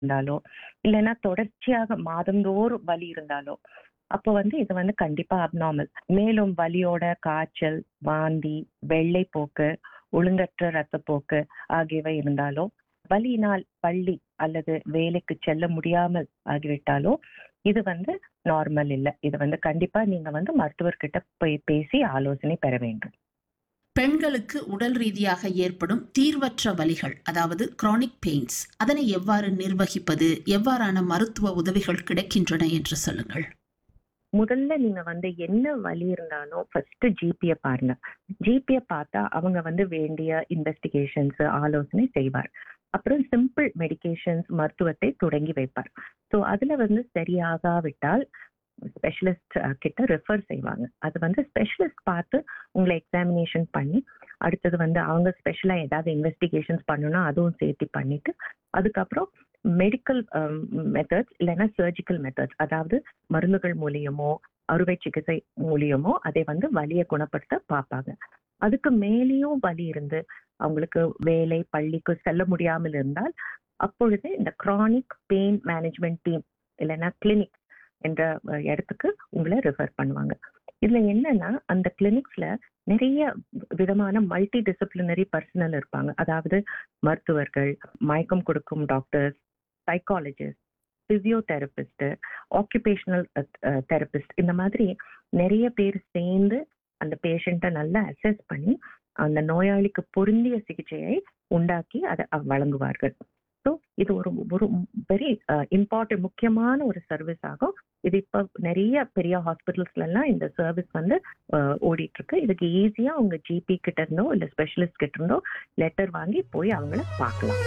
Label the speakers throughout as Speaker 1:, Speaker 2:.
Speaker 1: இருந்தாலோ இல்லைன்னா தொடர்ச்சியாக மாதந்தோறும் வலி இருந்தாலோ அப்போ வந்து இது வந்து கண்டிப்பா அப்நார்மல் மேலும் வலியோட காய்ச்சல் வாந்தி வெள்ளைப்போக்கு ஒழுங்கற்ற ரத்தப்போக்கு ஆகியவை இருந்தாலோ வலியினால் பள்ளி அல்லது வேலைக்கு செல்ல முடியாமல் ஆகிவிட்டாலோ இது வந்து நார்மல் இல்லை இது வந்து கண்டிப்பா நீங்க வந்து மருத்துவர்கிட்ட போய் பேசி ஆலோசனை பெற வேண்டும்
Speaker 2: பெண்களுக்கு உடல் ரீதியாக ஏற்படும் தீர்வற்ற வலிகள் அதாவது chronic பெயின்ஸ் அதனை எவ்வாறு நிர்வகிப்பது எவ்வாறான மருத்துவ உதவிகள் கிடைக்கின்றன என்று சொல்லுங்கள்
Speaker 1: முதல்ல நீங்க வந்து என்ன வலி இருந்தாலும் ஃபர்ஸ்ட் ஜிபிய பாருங்க ஜிபிய பார்த்தா அவங்க வந்து வேண்டிய இன்வெஸ்டிகேஷன்ஸ் ஆலோசனை செய்வார் அப்புறம் சிம்பிள் மெடிகேஷன்ஸ் மருத்துவத்தை தொடங்கி வைப்பார் ஸோ அதுல வந்து சரியாகாவிட்டால் ஸ்பெஷலிஸ்ட் கிட்ட ரெஃபர் செய்வாங்க அது வந்து ஸ்பெஷலிஸ்ட் பார்த்து உங்களை எக்ஸாமினேஷன் பண்ணி அடுத்தது வந்து அவங்க ஸ்பெஷலா ஏதாவது இன்வெஸ்டிகேஷன்ஸ் பண்ணணும்னா அதுவும் சேர்த்து பண்ணிட்டு அதுக்கப்புறம் மெடிக்கல் மெத்தட்ஸ் இல்லைன்னா சர்ஜிக்கல் மெத்தட்ஸ் அதாவது மருந்துகள் மூலியமோ அறுவை சிகிச்சை மூலியமோ அதை வந்து வலியை குணப்படுத்த பார்ப்பாங்க அதுக்கு மேலேயும் வலி இருந்து அவங்களுக்கு வேலை பள்ளிக்கு செல்ல முடியாமல் இருந்தால் அப்பொழுது இந்த கிரானிக் பெயின் மேனேஜ்மெண்ட் டீம் இல்லைன்னா கிளினிக் என்ற அஹ், இடத்துக்கு உங்களை ரெஃபர் பண்ணுவாங்க இதுல என்னன்னா அந்த கிளினிக்ஸ்ல நிறைய விதமான மல்டி டிசிப்ளினரி பர்சனல் இருப்பாங்க அதாவது மருத்துவர்கள் மயக்கம் கொடுக்கும் doctors psychologist physiotherapist occupational therapist இந்த மாதிரி நிறைய பேர் சேர்ந்து அந்த பேஷண்ட்டை நல்லா அசஸ் பண்ணி அந்த நோயாளிக்கு பொருந்திய சிகிச்சையை உண்டாக்கி அதை அ- வழங்குவார்கள் ஸோ இது ஒரு ஒரு வெரி இம்பார்ட்டன்ட் முக்கியமான ஒரு சர்வீஸ் ஆகும் இது இப்போ நிறைய பெரிய ஹாஸ்பிட்டல்ஸ்ல எல்லாம் இந்த சர்வீஸ் வந்து அஹ், ஓடிட்டு இருக்கு இதுக்கு ஈஸியா உங்க ஜிபி கிட்ட இருந்தோ இல்ல ஸ்பெஷலிஸ்ட் கிட்ட இருந்தோ லெட்டர் வாங்கி போய் அவங்கள பார்க்கலாம்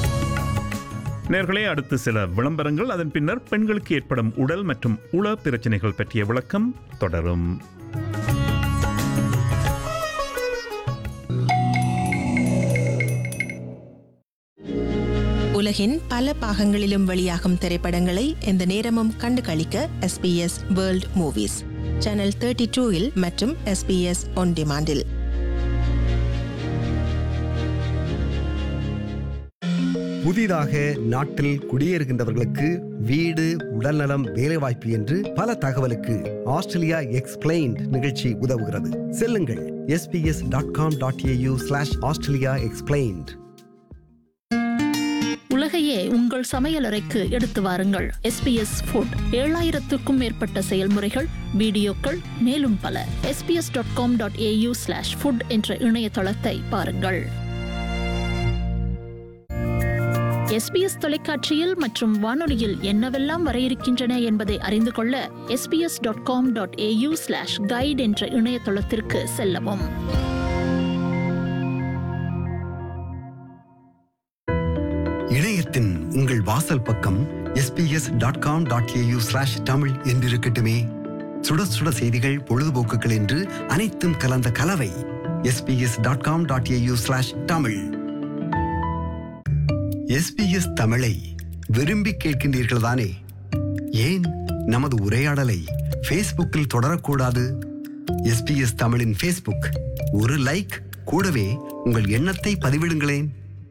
Speaker 3: நேர்களே அடுத்து சில விளம்பரங்கள் அதன் பின்னர் பெண்களுக்கு ஏற்படும் உடல் மற்றும் உள பிரச்சனைகள் பற்றிய விளக்கம் தொடரும்
Speaker 4: உலகின் பல பாகங்களிலும் வெளியாகும் திரைப்படங்களை எந்த நேரமும் கண்டு களிக்க SBS world movies channel thirty டூவில் மற்றும் எஸ்பிஎஸ் ஒன் டிமாண்டில்
Speaker 5: புதிதாக நாட்டில் குடியேறுகின்றவர்களுக்கு வீடு உடல்நலம் வேலைவாய்ப்பு என்று பல தகவலுக்கு ஆஸ்திரேலியா எக்ஸ்பிளைன்ட் நிகழ்ச்சி உதவுகிறது செல்லுங்கள் SBS dot com dot AU slash Australia explained
Speaker 6: உலகையே உங்கள் சமையலறைக்கு எடுத்து வாருங்கள் எஸ்பிஎஸ் ஃபுட் ஏழாயிரத்துக்கும் மேற்பட்ட செயல்முறைகள் வீடியோக்கள் மேலும் பல SBS dot com dot AU slash food என்ற இணையதளத்தை பாருங்கள் எஸ்பிஎஸ் தொலைக்காட்சியில் மற்றும் வானொலியில் என்னவெல்லாம் வர இருக்கின்றன என்பதை அறிந்து கொள்ள SBS dot com dot AU slash guide என்ற இணையதளத்திற்கு செல்லவும்
Speaker 5: இணையத்தின் உங்கள் வாசல் பக்கம் SBS dot com dot AU slash Tamil என்றிருக்கட்டுமே சுட சுட செய்திகள் பொழுதுபோக்குகள் என்று அனைத்தும் கலந்த கலவை SBS dot com dot AU slash Tamil SBS தமிழை விரும்பி கேட்கின்றீர்கள் தானே ஏன் நமது உரையாடலை ஃபேஸ்புக்கில் தொடரக்கூடாது எஸ்பிஎஸ் தமிழின் ஃபேஸ்புக் ஒரு லைக் கூடவே உங்கள் எண்ணத்தை பதிவிடுங்களேன்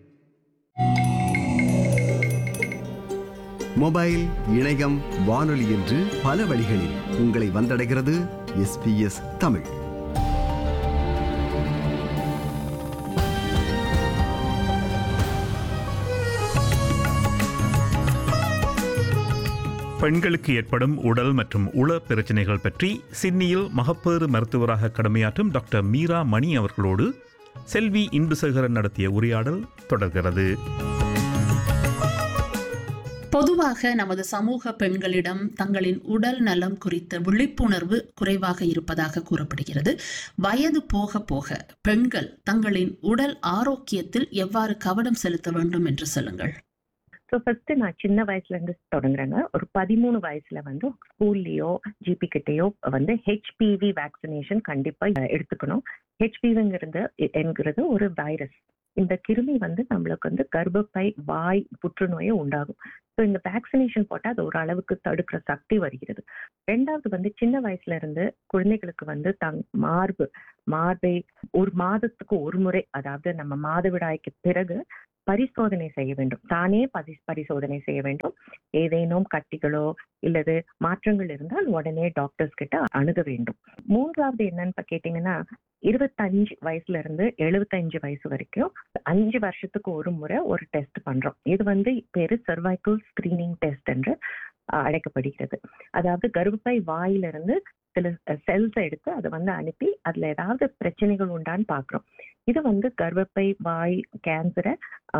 Speaker 5: மொபைல் இணையம் வானொலி என்று பல வழிகளில் உங்களை வந்தடைகிறது எஸ்பிஎஸ் தமிழ்
Speaker 3: பெண்களுக்கு ஏற்படும் உடல் மற்றும் உள பிரச்சனைகள் பற்றி சிட்னியில் மகப்பேறு மருத்துவராக கடமையாற்றும் டாக்டர் மீரா மணி அவர்களோடு செல்வி இந்துசேகரன் நடத்திய உரையாடல் தொடர்கிறது
Speaker 2: பொதுவாக நமது சமூக பெண்களிடம் தங்களின் உடல் நலம் குறித்த விழிப்புணர்வு குறைவாக இருப்பதாக கூறப்படுகிறது வயது போக போக பெண்கள் தங்களின் உடல் ஆரோக்கியத்தில் எவ்வாறு கவனம் செலுத்த வேண்டும் என்று சொல்லுங்கள்
Speaker 1: ஸோ ஃபர்ஸ்ட் நான் சின்ன வயசுல இருந்து தொடங்குறேங்க ஒரு பதிமூணு வயசுல வந்து ஸ்கூல்லயோ ஜிபி கிட்டயோ வந்து ஹெச்பிவி வேக்சினேஷன் கண்டிப்பா எடுத்துக்கணும் ஹெச்பிவிங்கிறது என்கிறது ஒரு வைரஸ் இந்த கிருமி வந்து நம்மளுக்கு வந்து கர்ப்பப்பை வாய் புற்றுநோயை உண்டாகும் ஸோ இந்த வேக்சினேஷன் போட்டால் அது ஒரு அளவுக்கு தடுக்கிற சக்தி வருகிறது ரெண்டாவது வந்து சின்ன வயசுல இருந்து குழந்தைகளுக்கு வந்து தங் மார்பு மார்பை ஒரு மாதத்துக்கு ஒரு முறை அதாவது நம்ம மாதவிடாய்க்கு பிறகு பரிசோதனை செய்ய வேண்டும் தானே பரி பரிசோதனை செய்ய வேண்டும் ஏதேனும் கட்டிகளோ இல்லது மாற்றங்கள் இருந்தால் உடனே டாக்டர்ஸ் கிட்ட அணுக வேண்டும் மூன்றாவது என்னன்னு இப்ப கேட்டீங்கன்னா இருபத்தஞ்சு வயசுல இருந்து எழுபத்தஞ்சு வயசு வரைக்கும் அஞ்சு வருஷத்துக்கு ஒரு முறை ஒரு டெஸ்ட் பண்றோம் இது வந்து பேரு சர்வைக்கல் ஸ்கிரீனிங் டெஸ்ட் என்று அஹ், அழைக்கப்படுகிறது அதாவது கர்ப்பப்பை வாயிலிருந்து சில செல்ஸ் எடுத்து அதை வந்து அனுப்பி அதுல ஏதாவது பிரச்சனைகள் உண்டான்னு பாக்குறோம் இது வந்து கர்ப்பப்பை வாய் கேன்சரை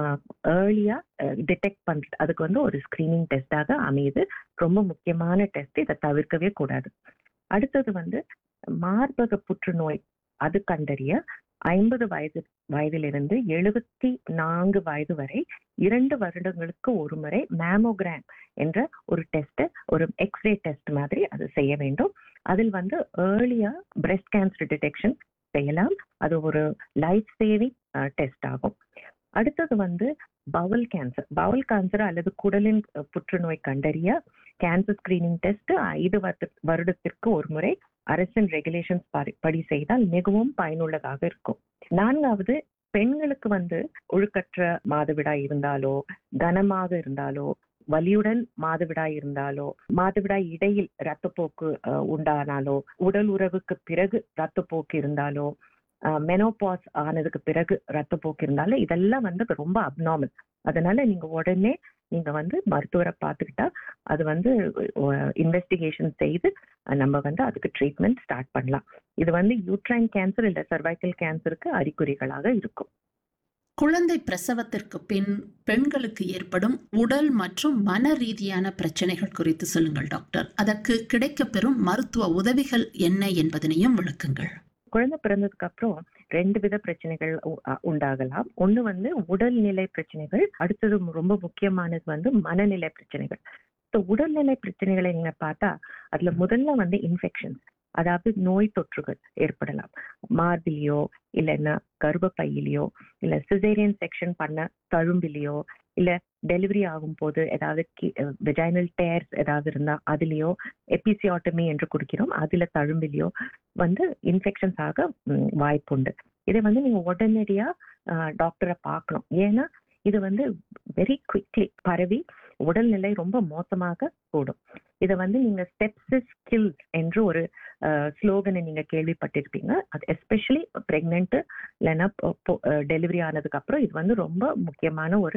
Speaker 1: ஏர்லியா டிடெக்ட் பண்றது அதுக்கு வந்து ஒரு ஸ்கிரீனிங் டெஸ்டாக அமையுது ரொம்ப முக்கியமான டெஸ்ட் இதை தவிர்க்கவே கூடாது அடுத்தது வந்து மார்பக புற்றுநோய் அது கண்டறிய ஐம்பது வயது வயதிலிருந்து எழுபத்தி நான்கு வயது வரை இரண்டு வருடங்களுக்கு ஒரு முறை மேமோகிராம் என்ற ஒரு டெஸ்ட் ஒரு எக்ஸ்ரே டெஸ்ட் மாதிரி அது செய்ய வேண்டும் அதில் வந்து ஏர்லியா பிரஸ்ட் கேன்சர் டிடெக்ஷன் செய்யலாம் அது ஒரு லைஃப் சேவிங் டெஸ்ட் ஆகும் அடுத்தது வந்து பவல் கேன்சர் பவல் கேன்சர் அல்லது குடலின் அஹ், புற்றுநோய் கண்டறிய கேன்சர் ஸ்கிரீனிங் டெஸ்ட் ஐந்து வருட- வருடத்திற்கு ஒரு முறை அரசின் ரெகுலேஷன்ஸ் படி செய்தால் மிகவும் பயனுள்ளதாக இருக்கும் நான்காவது பெண்களுக்கு வந்து ஒழுக்கற்ற மாதவிடாய் இருந்தாலோ கனமாக இருந்தாலோ வலியுடன் மாதவிடாய் இருந்தாலோ மாதவிடாய் இடையில் ரத்தப்போக்கு அஹ், உண்டானாலோ உடல் உறவுக்கு பிறகு ரத்தப்போக்கு இருந்தாலோ மெனோபாஸ் ஆனதுக்கு பிறகு ரத்தப்போக்கு இருந்தாலும் இதெல்லாம் வந்து ரொம்ப அப்நார்மல் அதனால நீங்க உடனே நீங்க வந்து மருத்துவரை பார்த்துக்கிட்டா அது வந்து இன்வெஸ்டிகேஷன் செய்து அஹ், நம்ம வந்து அதுக்கு ட்ரீட்மெண்ட் ஸ்டார்ட் பண்ணலாம் இது வந்து யூட்ரைன் கேன்சர் இல்ல சர்வைக்கல் கேன்சருக்கு அறிகுறிகளாக இருக்கும்
Speaker 2: குழந்தை பிரசவத்திற்கு பின் பெண்களுக்கு ஏற்படும் உடல் மற்றும் மன ரீதியான பிரச்சனைகள் குறித்து சொல்லுங்கள் டாக்டர் அதற்கு கிடைக்கப்பெறும் மருத்துவ உதவிகள் என்ன என்பதனையும் விளக்குங்கள்
Speaker 1: குழந்தை பிறந்ததுக்கு அப்புறம் ரெண்டு வித பிரச்சனைகள் உ- அ- உண்டாகலாம் ஒண்ணு வந்து உடல்நிலை பிரச்சனைகள் அடுத்தது ரொம்ப முக்கியமானது வந்து மனநிலை பிரச்சனைகள் ஸோ உடல்நிலை பிரச்சனைகளை நீங்க பார்த்தா அதுல முதல்ல வந்து இன்ஃபெக்ஷன்ஸ் அதாவது நோய் தொற்றுகள் ஏற்படலாம் மார்பிலையோ இல்லைன்னா கர்ப்பப்பையிலையோ இல்ல சிசேரியன் செக்ஷன் பண்ண தழும்பிலையோ இல்ல டெலிவரி ஆகும் போது ஏதாவது வெஜைனல் டேர்ஸ் ஏதாவது இருந்தா அதுலயோ எபிசியாட்டமி என்று குடிக்கிறோம் அதுல தழும்பிலையோ வந்து இன்ஃபெக்ஷன்ஸ் ஆக ம், வாய்ப்புண்டு இதை வந்து நீங்க உடனடியா டாக்டரை பார்க்கணும் ஏன்னா இது வந்து வெரி குவிக்லி பரவி உடல்நிலை ரொம்ப மோசமாக கூடும் இதை வந்து நீங்க ஸ்டெப்ஸ் ஸ்கில்ஸ் என்று ஒரு ஸ்லோகனை நீங்க கேள்விப்பட்டிருப்பீங்க அது எஸ்பெஷலி பிரெக்னென்ட் இல்லைன்னா டெலிவரி ஆனதுக்கு அப்புறம் இது வந்து ரொம்ப முக்கியமான ஒரு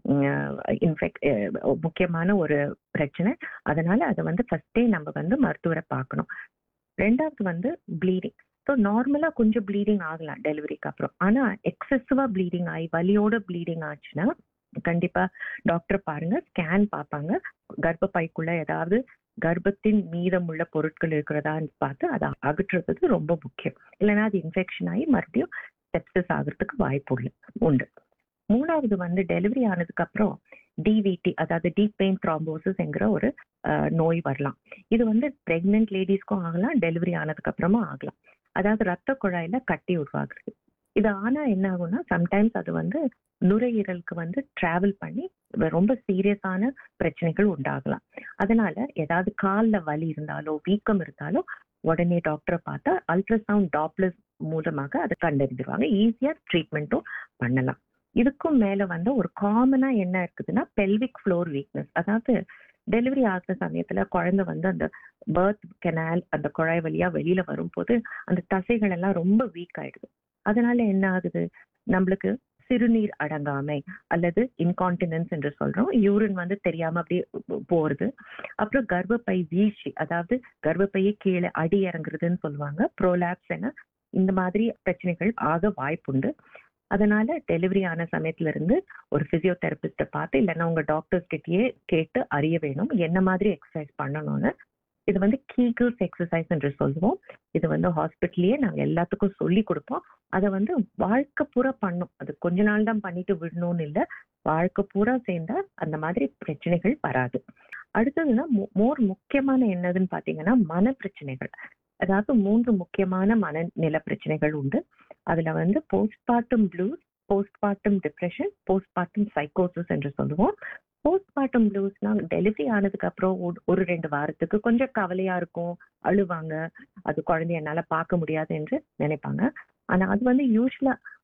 Speaker 1: இன்ஃபெக்ட் முக்கியமான ஒரு பிரச்சனை அதனால அதை வந்து ஃபர்ஸ்டே நம்ம வந்து மருத்துவரை பார்க்கணும் ரெண்டாவது வந்து ப்ளீடிங் ஸோ நார்மலா கொஞ்சம் ப்ளீடிங் ஆகலாம் டெலிவரிக்கு அப்புறம் ஆனா எக்ஸசிவா ப்ளீடிங் ஆகி வலியோட ப்ளீடிங் ஆச்சுன்னா கண்டிப்பா டாக்டர் பாருங்க ஸ்கேன் பார்ப்பாங்க கர்ப்பப்பைக்குள்ள ஏதாவது கர்ப்பத்தின் மீதமுள்ள பொருட்கள் இருக்கிறதான்னு பார்த்து அதை அகற்றுறது ரொம்ப முக்கியம் இல்லைன்னா அது இன்ஃபெக்ஷன் ஆகி மறுபடியும் செப்சஸ் ஆகிறதுக்கு வாய்ப்பு உள்ள உண்டு மூணாவது வந்து டெலிவரி ஆனதுக்கு அப்புறம் டிவிடி அதாவது டீப் பெயின் த்ராம்போசிஸ் என்கிற ஒரு அஹ், நோய் வரலாம் இது வந்து பிரெக்னென்ட் லேடிஸ்க்கும் ஆகலாம் டெலிவரி ஆனதுக்கு அப்புறமா ஆகலாம் அதாவது ரத்த குழாயில கட்டி உருவாகுறது இது ஆனா என்ன ஆகும்னா சம்டைம்ஸ் அது வந்து நுரையீரலுக்கு வந்து டிராவல் பண்ணி ரொம்ப சீரியஸான பிரச்சனைகள் உண்டாகலாம் அதனால ஏதாவது கால்ல வலி இருந்தாலோ வீக்கம் இருந்தாலோ உடனே டாக்டரை பார்த்தா அல்ட்ராசவுண்ட் டாப்லஸ் மூலமாக அதை கண்டறிந்துருவாங்க ஈஸியா ட்ரீட்மெண்ட்டும் பண்ணலாம் இதுக்கும் மேல வந்து ஒரு காமனா என்ன இருக்குதுன்னா பெல்விக் ஃப்ளோர் வீக்னஸ் அதாவது டெலிவரி ஆகிற சமயத்துல குழந்தை வந்து அந்த பர்த் கெனால் அந்த குழாய் வழியா வெளியில வரும்போது அந்த தசைகள் எல்லாம் ரொம்ப வீக் ஆயிடுது அதனால என்ன ஆகுது நம்மளுக்கு சிறுநீர் அடங்காமை அல்லது இன்கான்டினன்ஸ் என்று சொல்றோம் யூரின் வந்து தெரியாம அப்படியே போறது அப்புறம் கர்ப்பப்பை வீழ்ச்சி அதாவது கர்ப்பப்பையே கீழே அடி இறங்குறதுன்னு சொல்லுவாங்க ப்ரோலாப்ஸ் என இந்த மாதிரி பிரச்சனைகள் ஆக வாய்ப்புண்டு அதனால டெலிவரி ஆன சமயத்துல இருந்து ஒரு பிசியோதெரபிஸ்ட பார்த்து இல்லைன்னா உங்க டாக்டர்ஸ் கிட்டயே கேட்டு அறிய வேணும் என்ன மாதிரி எக்ஸசைஸ் பண்ணணும்னு இது வந்து கீகிள்ஸ் எக்ஸசைஸ் என்று சொல்லுவோம் இது வந்து ஹாஸ்பிட்டல்லயே நாங்க எல்லாத்துக்கும் சொல்லி கொடுப்போம் அதை வந்து வாழ்க்கை பூரா பண்ணும் அது கொஞ்ச நாள் தான் பண்ணிட்டு விடணும்னு இல்லை வாழ்க்கை பூரா சேர்ந்தா அந்த மாதிரி பிரச்சனைகள் வராது அடுத்ததுன்னா மோர் முக்கியமான என்னதுன்னு பாத்தீங்கன்னா மன பிரச்சனைகள் அதாவது மூன்று முக்கியமான மனநில பிரச்சனைகள் உண்டு அதுல வந்து postpartum blues postpartum depression postpartum சைக்கோசிஸ் என்று சொல்லுவோம் போஸ்ட்மார்ட்டம் ப்ளூஸ்னா டெலிவரி ஆனதுக்கு அப்புறம் ஒரு- ஒரு ரெண்டு வாரத்துக்கு கொஞ்சம் கவலையா இருக்கும் அழுவாங்க அது குழந்தைய என்னால பார்க்க முடியாது என்று நினைப்பாங்க ஆனா அது வந்து யூஸ்வலா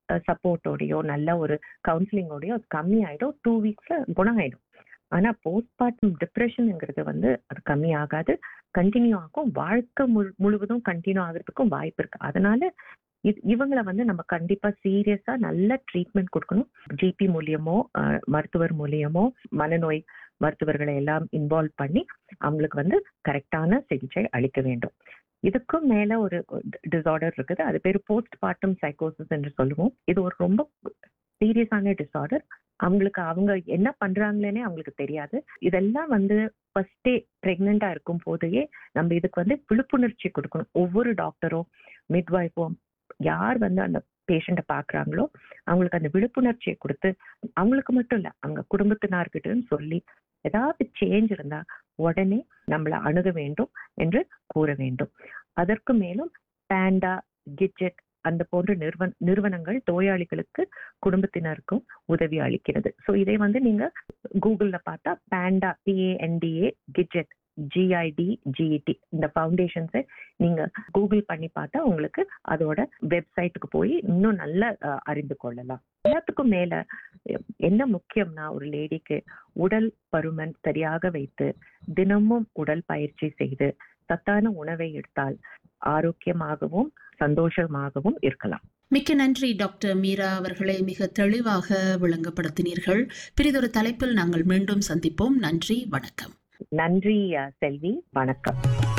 Speaker 1: சப்போர்ட்டோடையோ நல்ல ஒரு கவுன்சிலிங்கோடையோ அது கம்மி ஆயிடும் டூ வீக்ஸ்ல குணம் ஆயிடும் ஆனா போஸ்ட்மார்ட்டம் டிப்ரெஷனுங்கிறது வந்து அது கம்மி ஆகாது கண்டினியூ ஆகும் வாழ்க்கை முழு- முழுவதும் கண்டினியூ ஆகிறதுக்கும் வாய்ப்பு இருக்கு அதனால இது இவங்களை வந்து நம்ம கண்டிப்பா சீரியஸா நல்ல ட்ரீட்மெண்ட் கொடுக்கணும் ஜிபி மூலியமோ அஹ், மருத்துவர் மூலியமோ மனநோய் மருத்துவர்களை எல்லாம் இன்வால்வ் பண்ணி அவங்களுக்கு வந்து கரெக்டான சிகிச்சை அளிக்க வேண்டும் இதுக்கும் மேல ஒரு டிசார்டர் இருக்குது அது பேர் போஸ்ட் பார்ட்டம் சைக்கோசிஸ் என்று சொல்லுவோம் இது ஒரு ரொம்ப சீரியஸான டிசார்டர் அவங்களுக்கு அவங்க என்ன பண்றாங்களேனே அவங்களுக்கு தெரியாது இதெல்லாம் வந்து ஃபர்ஸ்டே பிரெக்னெண்டா இருக்கும் போதே நம்ம இதுக்கு வந்து விழிப்புணர்ச்சி கொடுக்கணும் ஒவ்வொரு டாக்டரும் மிட்வைஃபும் யார் வந்து அந்த பேஷண்ட்டை பாக்குறாங்களோ அவங்களுக்கு அந்த விழிப்புணர்ச்சியை கொடுத்து அவங்களுக்கு மட்டும் இல்ல அவங்க குடும்பத்தினார்கிட்டயும் சொல்லி ஏதாவது சேஞ்ச் இருந்தா உடனே நம்மள அணுக வேண்டும் என்று கூற வேண்டும் அதற்கு மேலும் பேண்டா கிட்ஜெட் அந்த போன்ற நிறுவன நிறுவனங்கள் நோயாளிகளுக்கு குடும்பத்தினருக்கும் உதவி அளிக்கிறது ஸோ இதை வந்து நீங்க கூகுள்ல பார்த்தா பேண்டா பிஏஎன்டிஏ கிட்ஜெட் ஜிஐடி ஜிஇடி இந்த ஃபவுண்டேஷன்ஸை நீங்க கூகுள் பண்ணி பார்த்தா உங்களுக்கு அதோட வெப்சைட்டுக்கு போய் இன்னும் நல்ல அஹ், அறிந்து கொள்ளலாம் எல்லாத்துக்கும் மேல எ- என்ன முக்கியம்னா ஒரு லேடிக்கு உடல் பருமன் சரியாக வைத்து தினமும் உடல் பயிற்சி செய்து சத்தான உணவை எடுத்தால் ஆரோக்கியமாகவும் சந்தோஷமாகவும் இருக்கலாம்
Speaker 2: மிக்க நன்றி டாக்டர் மீரா அவர்களை மிக தெளிவாக விளங்கப்படுத்தினீர்கள் பிறிதொரு தலைப்பில் நாங்கள் மீண்டும் சந்திப்போம் நன்றி வணக்கம்
Speaker 1: நன்றி அஹ், செல்வி வணக்கம்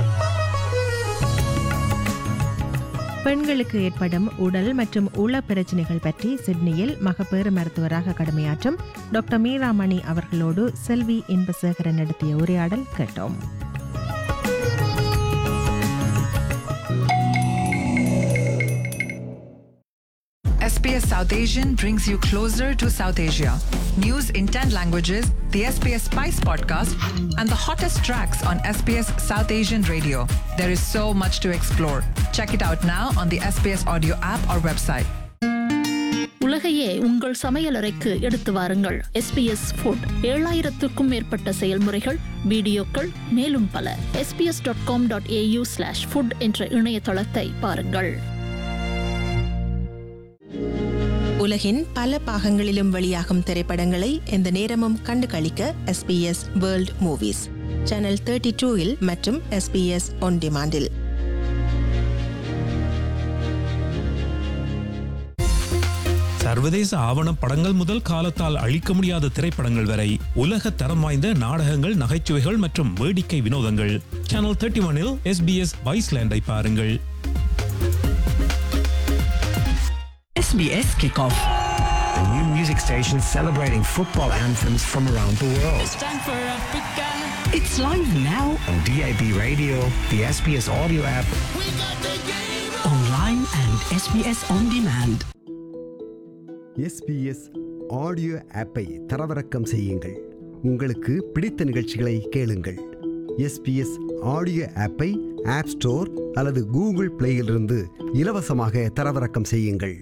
Speaker 4: பெண்களுக்கு ஏற்படும் உடல் மற்றும் உள பிரச்சனைகள் பற்றி சிட்னியில் மகப்பேறு மருத்துவராக கடமையாற்றும் டாக்டர் மீராமணி அவர்களோடு செல்வி இன்பசேகரன் நடத்திய உரையாடல் கேட்டோம்
Speaker 7: SBS South Asian brings you closer to South Asia. News in 10 languages, the SBS Spice podcast, and the hottest tracks on SBS South Asian radio. There is so much to explore. Check it out now on the SBS audio app or website.
Speaker 6: உலகையே உங்கள் சமையலறைக்கு எடுத்து வாருங்கள் SBS food ஏழாயிரத்துக்கும் மேற்பட்ட செயல்முறைகள் வீடியோக்கள் மேலும் பல SBS dot com dot AU slash food என்ற இணையதளத்தை பாருங்கள்
Speaker 4: உலகின் பல பாகங்களிலும் வெளியாகும் திரைப்படங்களை எந்த நேரமும் கண்டு களிக்க SBS world movies channel thirty டூவில் மற்றும் எஸ்பிஎஸ் ஒன் டிமாண்டில்
Speaker 8: சர்வதேச ஆவணப் படங்கள் முதல் காலத்தால் அழிக்க முடியாத திரைப்படங்கள் வரை உலக தரம் வாய்ந்த நாடகங்கள் நகைச்சுவைகள் மற்றும் வேடிக்கை வினோதங்கள் சேனல் தேர்ட்டி ஒனில் எஸ்பிஎஸ் வைஸ்லேண்டை பாருங்கள்
Speaker 9: SBS Kickoff.
Speaker 10: A new music station celebrating football anthems from around the world.
Speaker 9: It's live now,
Speaker 10: On DAB radio, the SBS audio app,
Speaker 9: online, and SBS On Demand.
Speaker 5: SBS audio ஆப்பை தரவிறக்கம் செய்யுங்கள் உங்களுக்கு பிடித்த நிகழ்ச்சிகளை கேளுங்கள் SBS audio ஆப்பை app store அல்லது Google பிளேயிலிருந்து இலவசமாக தரவிறக்கம் செய்யுங்கள்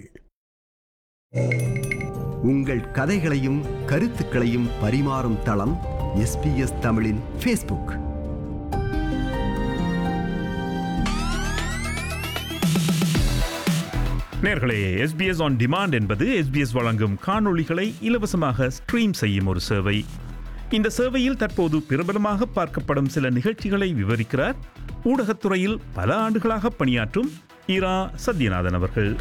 Speaker 5: உங்கள் கதைகளையும் கருத்துக்களையும் பரிமாறும் தளம் எஸ்பிஎஸ் தமிழின் ஃபேஸ்புக்
Speaker 3: நேர்களே எஸ்பிஎஸ் ஆன் டிமாண்ட் என்பது எஸ்பிஎஸ் வழங்கும் காணொளிகளை இலவசமாக ஸ்ட்ரீம் செய்யும் ஒரு சேவை இந்த சேவையில் தற்போது பிரபலமாக பார்க்கப்படும் சில நிகழ்ச்சிகளை விவரிக்கிறார் ஊடகத்துறையில் பல ஆண்டுகளாக பணியாற்றும் ஈரா சத்யநாதன் அவர்கள்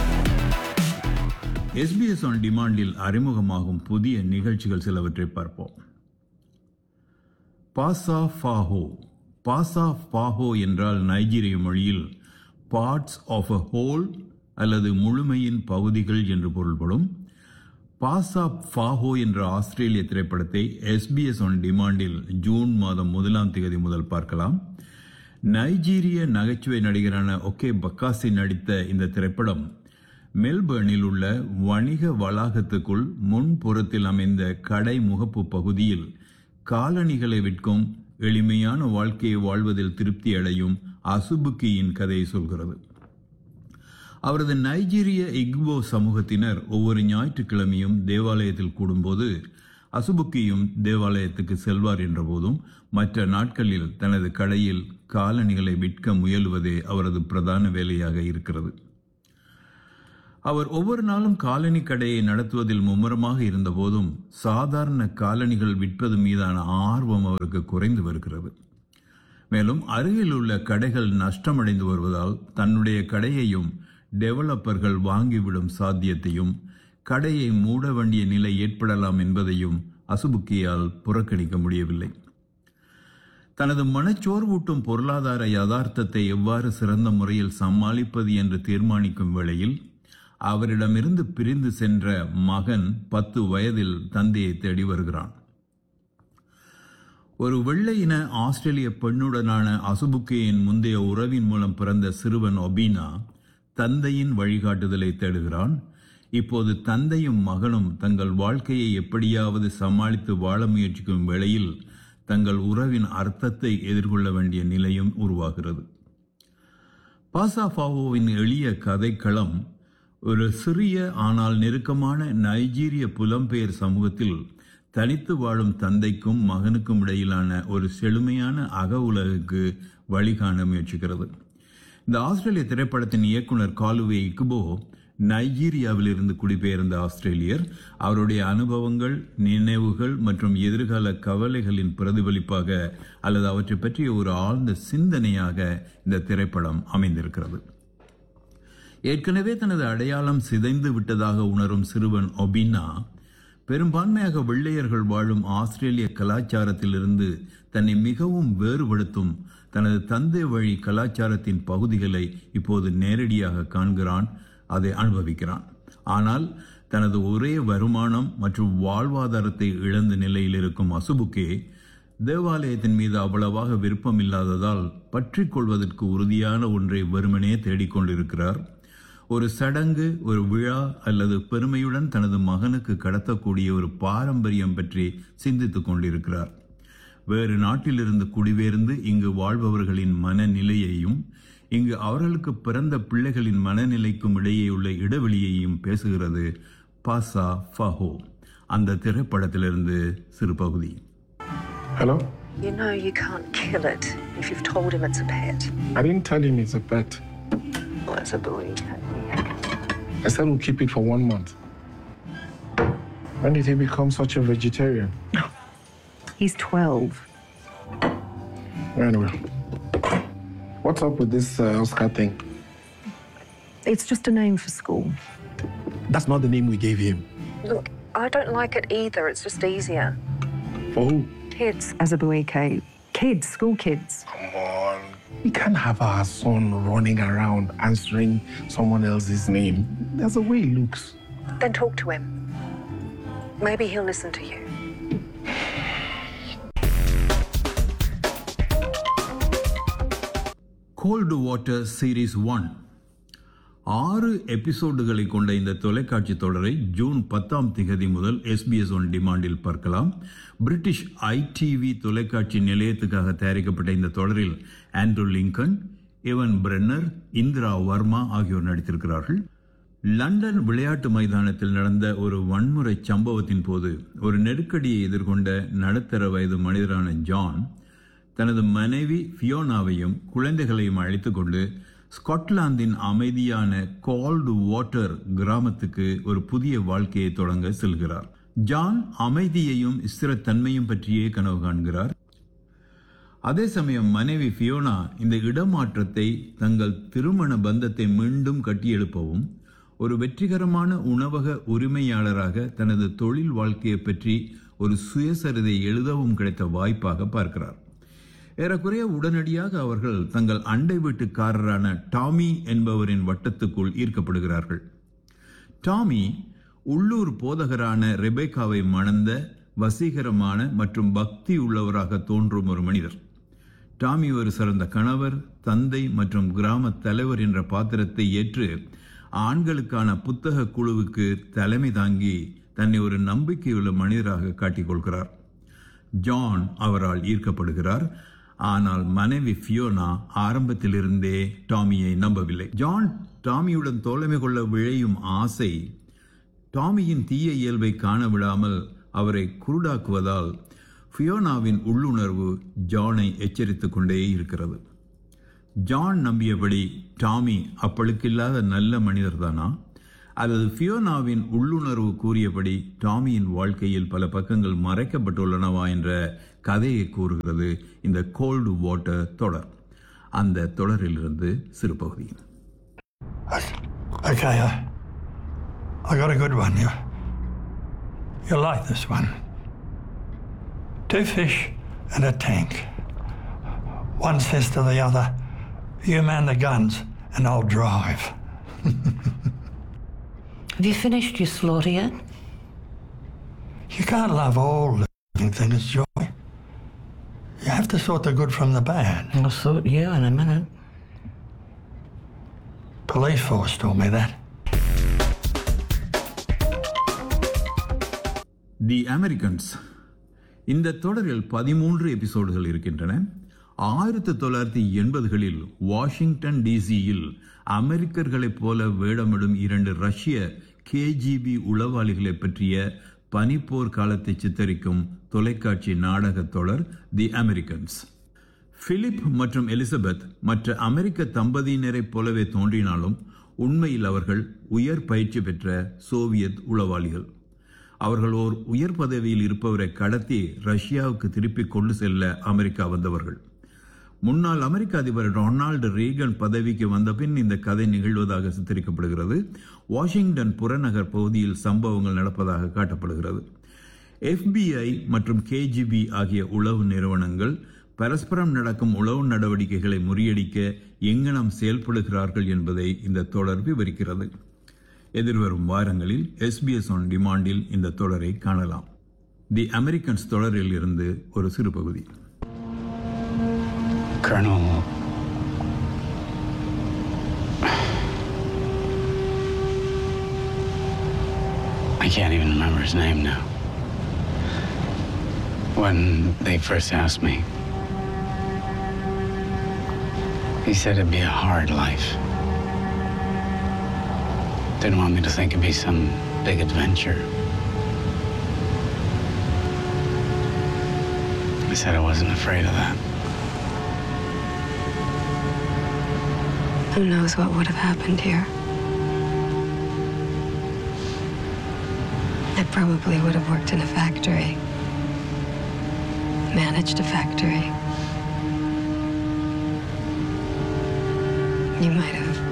Speaker 11: எஸ்பிஎஸ் ஆன் டிமாண்டில் அறிமுகமாகும் புதிய நிகழ்ச்சிகள் சிலவற்றை பார்ப்போம் பாசா ஃபாஹோ பாசா ஃபாஹோ என்றால் நைஜீரிய மொழியில் பார்ட்ஸ் ஆஃப் அ ஹோல் அல்லது முழுமையின் பகுதிகள் என்று பொருள்படும் பாசா ஃபாஹோ என்ற ஆஸ்திரேலிய திரைப்படத்தை எஸ்பிஎஸ் ஆன் டிமாண்டில் ஜூன் மாதம் முதலாம் தேதி முதல் பார்க்கலாம் நைஜீரிய நகைச்சுவை நடிகரான ஒகே பக்காசி நடித்த இந்த திரைப்படம் மெல்பர்னில் உள்ள வணிக வளாகத்துக்குள் முன்புறத்தில் அமைந்த கடை முகப்பு பகுதியில் காலணிகளை விற்கும் எளிமையான வாழ்க்கையை வாழ்வதில் திருப்தி அடையும் அசுபுக்கியின் கதையை சொல்கிறது அவரது நைஜீரிய இக்போ சமூகத்தினர் ஒவ்வொரு ஞாயிற்றுக்கிழமையும் தேவாலயத்தில் கூடும்போது அசுபுக்கியும் தேவாலயத்துக்கு செல்வார் என்றபோதும் மற்ற நாட்களில் தனது கடையில் காலணிகளை விற்க முயலுவதே அவரது பிரதான வேலையாக இருக்கிறது அவர் ஒவ்வொரு நாளும் காலனி கடையை நடத்துவதில் மும்முரமாக இருந்தபோதும் சாதாரண காலணிகள் விற்பது மீதான ஆர்வம் அவருக்கு குறைந்து வருகிறது மேலும் அருகில் உள்ள கடைகள் நஷ்டமடைந்து வருவதால் தன்னுடைய கடையையும் டெவலப்பர்கள் வாங்கிவிடும் சாத்தியத்தையும் கடையை மூட வேண்டிய நிலை ஏற்படலாம் என்பதையும் அசுபுக்கியால் புறக்கணிக்க முடியவில்லை தனது மனச்சோர்வூட்டும் பொருளாதார யதார்த்தத்தை எவ்வாறு சிறந்த முறையில் சமாளிப்பது என்று தீர்மானிக்கும் வேளையில் அவரிடமிருந்து பிரிந்து சென்ற மகன் பத்து வயதில் தந்தையை தேடி வருகிறான் ஒரு வெள்ளை இன ஆஸ்திரேலிய பெண்ணுடனான அசுபுக்கேயின் முந்தைய உறவின் மூலம் பிறந்த சிறுவன் ஒபீனா தந்தையின் வழிகாட்டுதலை தேடுகிறான் இப்போது தந்தையும் மகனும் தங்கள் வாழ்க்கையை எப்படியாவது சமாளித்து வாழ முயற்சிக்கும் வேளையில் தங்கள் உறவின் அர்த்தத்தை எதிர்கொள்ள வேண்டிய நிலையும் உருவாகிறது பாசாஃபாவோவின் எளிய கதைக்களம் ஒரு சிறிய ஆனால் நெருக்கமான நைஜீரிய புலம்பெயர் சமூகத்தில் தனித்து வாழும் தந்தைக்கும் மகனுக்கும் இடையிலான ஒரு செழுமையான அக உலகுக்கு வழிகாண முயற்சிக்கிறது இந்த ஆஸ்திரேலிய திரைப்படத்தின் இயக்குனர் காலுவே இக்குபோ நைஜீரியாவில் இருந்து குடிபெயர்ந்த ஆஸ்திரேலியர் அவருடைய அனுபவங்கள் நினைவுகள் மற்றும் எதிர்கால கவலைகளின் பிரதிபலிப்பாக அல்லது அவற்றை பற்றிய ஒரு ஆழ்ந்த சிந்தனையாக இந்த திரைப்படம் அமைந்திருக்கிறது ஏற்கனவே தனது அடையாளம் சிதைந்து விட்டதாக உணரும் சிறுவன் ஒபினா பெரும்பான்மையாக வெள்ளையர்கள் வாழும் ஆஸ்திரேலிய கலாச்சாரத்திலிருந்து தன்னை மிகவும் வேறுபடுத்தும் தனது தந்தை வழி கலாச்சாரத்தின் பகுதிகளை இப்போது நேரடியாக காண்கிறான் அதை அனுபவிக்கிறான் ஆனால் தனது ஒரே வருமானம் மற்றும் வாழ்வாதாரத்தை இழந்த நிலையில் இருக்கும் அசுபுக்கே தேவாலயத்தின் மீது அவ்வளவாக விருப்பம் இல்லாததால் பற்றி கொள்வதற்கு உறுதியான ஒன்றை வெறுமனே தேடிக்கொண்டிருக்கிறார் ஒரு சடங்கு ஒரு விழா அல்லது பெருமையுடன் தனது மகனுக்கு கடத்தக்கூடிய ஒரு பாரம்பரியம் பற்றி சிந்தித்துக் கொண்டிருக்கிறார் வேறு நாட்டிலிருந்து குடிபெயர்ந்து இங்கு வாழ்பவர்களின் மனநிலையையும் இங்கு அவர்களுக்கு பிறந்த பிள்ளைகளின் மனநிலைக்கும் இடையே உள்ள இடைவெளியையும் பேசுகிறது பாசா ஃபஹோ அந்த திரைப்படத்திலிருந்து சிறு பகுதி
Speaker 12: Hello?
Speaker 13: You know you can't kill it if you've told him it's a pet.
Speaker 12: I didn't tell him it's a pet.
Speaker 13: Well, it's a burrito.
Speaker 12: I said we'll keep it for one month. When did he become such a vegetarian?
Speaker 13: He's 12.
Speaker 12: Anyway, what's up with this uh, Oscar thing?
Speaker 13: It's just a name for school.
Speaker 12: That's not the name we gave him.
Speaker 13: Look, I don't like it either. It's just easier.
Speaker 12: For who?
Speaker 13: Kids. As a buike. Kids, school kids.
Speaker 12: Come on. We can't have our son running around answering someone else's name. That's the way he looks.
Speaker 13: Then talk to him. Maybe he'll listen to you.
Speaker 11: Cold water series one ஆறு எபிசோடுகளை கொண்ட இந்த தொலைக்காட்சி தொடரை June பத்தாம் திகதி முதல் SBS one டிமாண்டில் பார்க்கலாம் பிரிட்டிஷ் ஐடிவி தொலைக்காட்சி நிலையத்துக்காக தயாரிக்கப்பட்ட இந்த தொடரில் ஆண்ட்ரூ லிங்கன் எவன் பிரென்னர் இந்திரா வர்மா ஆகியோர் நடித்திருக்கிறார்கள் லண்டன் விளையாட்டு மைதானத்தில் நடந்த ஒரு வன்முறை சம்பவத்தின் போது ஒரு நெருக்கடியை எதிர்கொண்ட நடுத்தர வயது மனிதரான ஜான் தனது மனைவி ஃபியோனாவையும் குழந்தைகளையும் அழைத்துக் கொண்டு ஸ்காட்லாந்தின் அமைதியான கால்டு வாட்டர் கிராமத்துக்கு ஒரு புதிய வாழ்க்கையை தொடங்க செல்கிறார் ஜான் அமைதியையும் ஸ்திரத்தன்மையும் பற்றியே கனவு காண்கிறார் அதே சமயம் மனைவி ஃபியோனா இந்த இடமாற்றத்தை தங்கள் திருமண பந்தத்தை மீண்டும் கட்டியெழுப்பவும் ஒரு வெற்றிகரமான உணவக உரிமையாளராக தனது தொழில் வாழ்க்கையை பற்றி ஒரு சுயசரிதை எழுதவும் கிடைத்த வாய்ப்பாக பார்க்கிறார் ஏறக்குறைய உடனடியாக அவர்கள் தங்கள் அண்டை வீட்டுக்காரரான டாமி என்பவரின் வட்டத்துக்குள் ஈர்க்கப்படுகிறார்கள் டாமி உள்ளூர் போதகரான ரெபேக்காவை மணந்த வசீகரமான மற்றும் பக்தி உள்ளவராக தோன்றும் ஒரு மனிதர் டாமி ஒரு சிறந்த கணவர் தந்தை மற்றும் கிராம தலைவர் என்ற பாத்திரத்தை ஏற்று ஆண்களுக்கான புத்தக குழுவுக்கு தலைமை தாங்கி தன்னை ஒரு நம்பிக்கையுள்ள மனிதராக காட்டிக்கொள்கிறார் ஜான் அவரால் ஈர்க்கப்படுகிறார் ஆனால் மனைவி ஃபியோனா ஆரம்பத்திலிருந்தே டாமியை நம்பவில்லை ஜான் டாமியுடன் தோழமை கொள்ள விழையும் ஆசை டாமியின் தீய இயல்பை காண விடாமல் அவரை குருடாக்குவதால் ஃபியோனாவின் உள்ளுணர்வு ஜானை எச்சரித்துக் கொண்டே இருக்கிறது ஜான் நம்பியபடி டாமி அப்பழுக்கில்லாத நல்ல மனிதர்தானா அல்லது ஃபியோனாவின் உள்ளுணர்வு கூறியபடி டாமியின் வாழ்க்கையில் பல பக்கங்கள் மறைக்கப்பட்டுள்ளனவா என்ற கதையை கூறுகிறது இந்த கோல்டு வாட்டர் தொடர் அந்த தொடரிலிருந்து சிறு பகுதி
Speaker 14: Okay, I, I got a good one. You, you like this one? Two fish and a tank. One says to the other, You man the guns and I'll drive.
Speaker 9: Have you finished your slaughter yet?
Speaker 14: You can't love all living things, Joy. You have to sort the good from the bad.
Speaker 9: I'll sort you in a minute.
Speaker 14: Police force told me that.
Speaker 11: The Americans இந்த தொடரில் பதிமூன்று எபிசோடுகள் இருக்கின்றன ஆயிரத்தி தொள்ளாயிரத்தி எண்பதுகளில் Washington டிசியில் அமெரிக்கர்களைப் போல வேடமிடும் இரண்டு ரஷ்ய கேஜிபி உளவாளிகளை பற்றிய பனிப்போர் காலத்தை சித்தரிக்கும் தொலைக்காட்சி நாடகத் தொடர் தி அமெரிக்கன்ஸ் பிலிப் மற்றும் எலிசபெத் மற்ற அமெரிக்க தம்பதியினரைப் போலவே தோன்றினாலும் உண்மையில் அவர்கள் உயர் பயிற்சி பெற்ற சோவியத் உளவாளிகள் அவர்கள் ஓர் உயர் பதவியில் இருப்பவரை கடத்தி ரஷ்யாவுக்கு திருப்பி கொண்டு செல்ல அமெரிக்கா வந்தவர்கள் முன்னாள் அமெரிக்க அதிபர் ரொனால்டு ரீகன் பதவிக்கு வந்த பின் இந்த கதை நிகழ்வதாக சித்தரிக்கப்படுகிறது வாஷிங்டன் புறநகர் பகுதியில் சம்பவங்கள் நடப்பதாக காட்டப்படுகிறது எஃபிஐ மற்றும் கேஜிபி ஆகிய உளவு நிறுவனங்கள் பரஸ்பரம் நடக்கும் உளவு நடவடிக்கைகளை முறியடிக்க எங்கனம் செயல்படுகிறார்கள் என்பதை இந்த தொடர் விவரிக்கிறது எதிர்வரும் வாரங்களில் எஸ்பிஎஸ் ஆன் டிமாண்டில் இந்த தொடரை காணலாம் தி அமெரிக்கன்ஸ் தொடரில் இருந்து ஒரு சிறு பகுதி
Speaker 15: Colonel. I can't even remember his name now. When they first asked me, he said it'd be a hard life. Didn't want me to think it'd be some big adventure. I said I wasn't afraid of that.
Speaker 16: Who knows what would have happened here? I probably would have worked in a factory, managed a factory. You might have